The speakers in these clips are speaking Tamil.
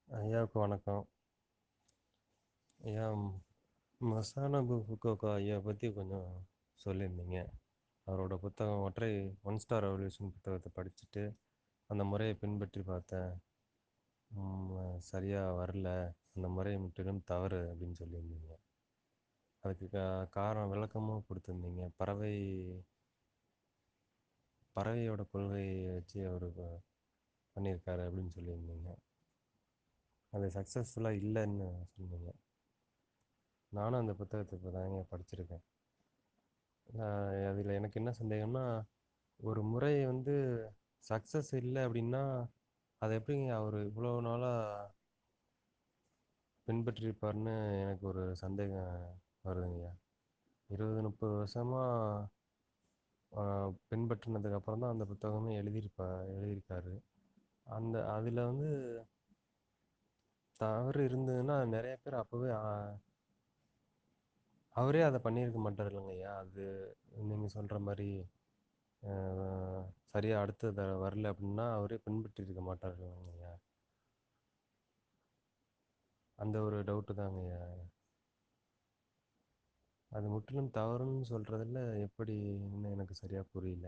ஐயாவுக்கு வணக்கம். ஐயா மசானபு ஃபுக்கோகா ஐயா பத்தி கொஞ்சம் சொல்லியிருந்தீங்க. அவரோட புத்தகம் ஒற்றை ஒன் ஸ்டார் ரெவல்யூஷன் புத்தகத்த படிச்சுட்டு, அந்த முறைய பின்பற்றி பார்த்தேன். ம் சரியா வரல. அந்த முறை முற்றிலும் தவறு அப்படின்னு சொல்லியிருந்தீங்க. அதுக்கு கா காரணம் விளக்கமும் குடுத்துருந்தீங்க. பறவை பறவையோட கொள்கைய வச்சு அவரு ப பண்ணியிருக்காரு அப்படின்னு சொல்லியிருந்தீங்க. அது சக்ஸஸ்ஃபுல்லா இல்லன்னு சொன்னீங்க. நானும் அந்த புத்தகத்த இப்ப தாங்க படிச்சிருக்கேன். அ அதில எனக்கு என்ன சந்தேகம்னா, ஒரு முறை வந்து சக்சஸ் இல்ல அப்படின்னா, அத எப்படிங்க அவரு இவ்வளோ நாளா பின்பற்றியிருப்பாருன்னு எனக்கு ஒரு சந்தேகம் வருதுங்கய்யா. 20, 30 வருஷமா அ பின்பற்றினதுக்கு அப்புறம் தான் அந்த புத்தகமே எழுதியிருப்பா எழுதியிருக்காரு. அந்த அதில வந்து தவறு இருந்ததுன்னா, நெறைய பேர் அப்பவே அ அவரே அத பண்ணியிருக்க மாட்டாரு இல்லங்கய்யா. அது நீங்க சொல்ற மாரி அ சரியா அடுத்த தடவ வரல அப்படின்னா, அவரே பின்பற்றியிருக்க மாட்டாரு இல்லங்கய்யா. அந்த ஒரு டவுட்டு தாங்கய்யா. அது முற்றிலும் தவறுன்னு சொல்றதுல எப்படின்னு எனக்கு சரியா புரியல.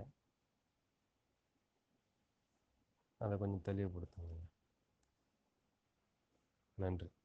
அத கொஞ்சம் தெளிவுபடுத்துங்கய்யா. நன்றி.